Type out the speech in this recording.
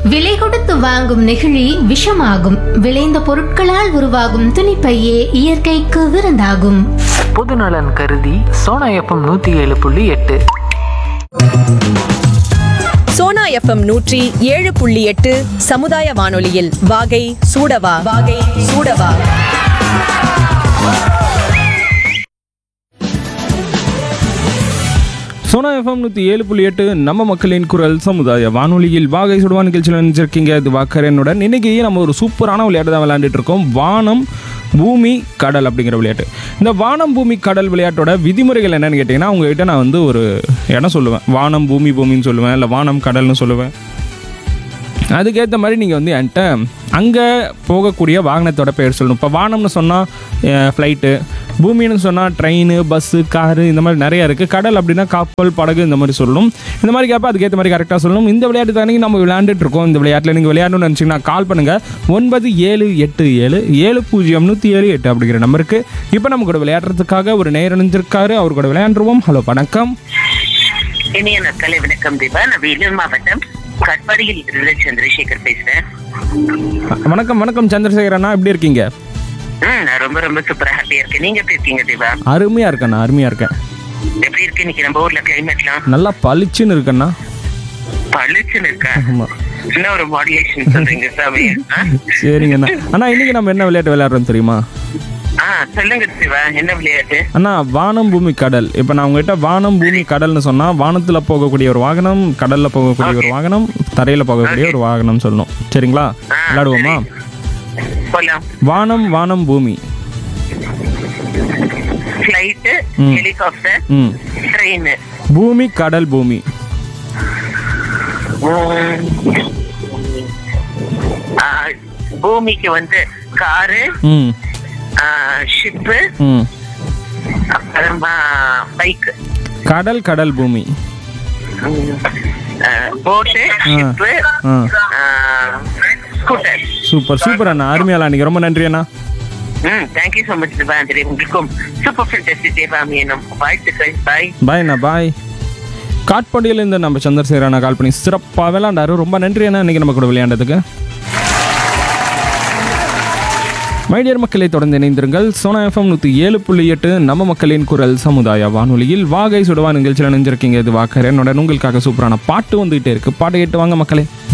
விலை கொடுத்து வாங்கும் நெகிழி விஷமாகும் விளைந்த பொருட்களால் உருவாகும் துணிப்பையே இயற்கைக்கு விருந்தாகும் பொதுநலன் கருதி சோனா எஃப்எம் நூற்றி ஏழு புள்ளி எட்டு சோனா எஃப்எம் நூற்றி ஏழு புள்ளி எட்டு சமுதாய வானொலியில் வாகை சூடவா வாகை சூடவா சோனா எஃப்எம் நூற்றி ஏழு புள்ளி எட்டு நம்ம மக்களின் குரல் சமுதாய வானொலியில் வாகை சுடுவா நிகழ்ச்சியில் நினைச்சிருக்கீங்க இது வாக்கரனுடன் இன்னைக்கு நம்ம ஒரு சூப்பரான விளையாட்டு தான் விளையாண்டுட்டு இருக்கோம் வானம் பூமி கடல் அப்படிங்கிற விளையாட்டு இந்த வானம் பூமி கடல் விளையாட்டோட விதிமுறைகள் என்னன்னு கேட்டிங்கன்னா உங்ககிட்ட நான் வந்து ஒரு இடம் சொல்லுவேன் வானம் பூமி பூமின்னு சொல்லுவேன் இல்லை வானம் கடல்னு சொல்லுவேன் அதுக்கேற்ற மாதிரி நீங்கள் வந்து என்கிட்ட அங்கே போகக்கூடிய வாகனத்தோட பெயர் சொல்லணும் இப்போ வானம்னு சொன்னால் ஃப்ளைட்டு பூமின்னு சொன்னால் ட்ரெயின் பஸ்ஸு காரு இந்த மாதிரி நிறைய இருக்குது கடல் அப்படின்னா கப்பல் படகு இந்த மாதிரி சொல்லணும் இந்த மாதிரி கேட்ப அதுக்கேற்ற மாதிரி கரெக்டாக சொல்லணும் இந்த விளையாட்டு தானே நம்ம விளையாண்டுட்டு இருக்கோம் இந்த விளையாட்டில் நீங்கள் விளையாடணும்னு நினச்சிங்கன்னா கால் பண்ணுங்கள் ஒன்பது ஏழு எட்டு ஏழு ஏழு பூஜ்ஜியம் நூற்றி ஏழு எட்டு அப்படிங்கிற நம்பருக்கு இப்போ நம்ம கூட விளையாடுறதுக்காக ஒரு நேர் இணைஞ்சிருக்காரு அவர் கூட விளையாண்டுருவோம் ஹலோ வணக்கம் இனிய நற்கலை வணக்கம் தீபா நான் வேலூர் மாவட்டம் கட்பாடியில் இருந்து சந்திரசேகர் பேசுறேன் வணக்கம் வணக்கம் சந்திரசேகர் அண்ணா எப்படி இருக்கீங்க ம் நான் ரொம்ப ரொம்ப சூப்பரா ஹாப்பியா இருக்கேன் நீங்க எப்படி இருக்கீங்க தீபா அருமையாக இருக்கேண்ணா அருமையாக இருக்கேன் எப்படி இருக்கு இன்னைக்கு நம்ம ஊர்ல கிளைமேட்லாம் நல்லா பளிச்சுன்னு இருக்கேண்ணா பளிச்சுன்னு இருக்கா ஆமா என்ன ஒரு மாடுலேஷன் சொல்றீங்க சாமி ஆ? சரிங்கண்ணா அண்ணா இன்னைக்கு நம்ம என்ன விளையாட்டு விளையாடுறோம் தெரியுமா ஆ சொல்லுங்க சிவா என்ன விளையாட்டு அண்ணா வானம் பூமி கடல் இப்போ நான் உங்ககிட்ட வானம் பூமி கடல்னு சொன்னா வானத்துல போகக்கூடிய ஒரு வாகனம் கடல்ல போகக்கூடிய ஒரு வாகனம் தரையில போகக்கூடிய ஒரு வாகனம் சொல்லணும் சரிங்களா ஆ, விளையாடுவோமா போலாம் வானம் வானம் பூமி ஃபிளைட் ம். ஹெலிகாப்டர் ம் ட்ரெயின் பூமி கடல் பூமி பூமிக்கு வந்து காரு ம் ஷிப்பு ம் அப்புறமா பைக் கடல் கடல் பூமி போட்டு ஷிப்பு ஆ ஸ்கூட்டர் சூப்பர் சூப்பர் அண்ணா அருமையாளா நீங்க ரொம்ப நன்றி அண்ணா ம் தேங்க்யூ ஸோ மச் திவாந்திரி உங்களுக்கும் சூப்பர் ஃபென்டஸ்டி தேவாமி என்னும் வாழ்த்துக்கள் பாய் பாய் அண்ணா பாய் காட்பாடியிலேருந்து நம்ம சந்திரசேகர் அண்ணா கால் பண்ணி சிறப்பாக விளையாண்டாரு ரொம்ப நன்றி அண்ணா இன்னைக்கு நம்ம கூட விளையாண்டதுக்கு மைடியர் மக்களை தொடர்ந்து இணைந்திருங்கள் சோனா எஃப்எம் நூற்றி ஏழு புள்ளி எட்டு நம்ம மக்களின் குரல் சமுதாய வானொலியில் வாகை சுடுவா நிகழ்ச்சியில் நினைஞ்சிருக்கீங்க இது வாக்கர் என்னோட உங்களுக்காக சூப்பரான பாட்டு வந்துகிட்டே இருக்கு பாட்டு கேட்டு வாங்க மக்களே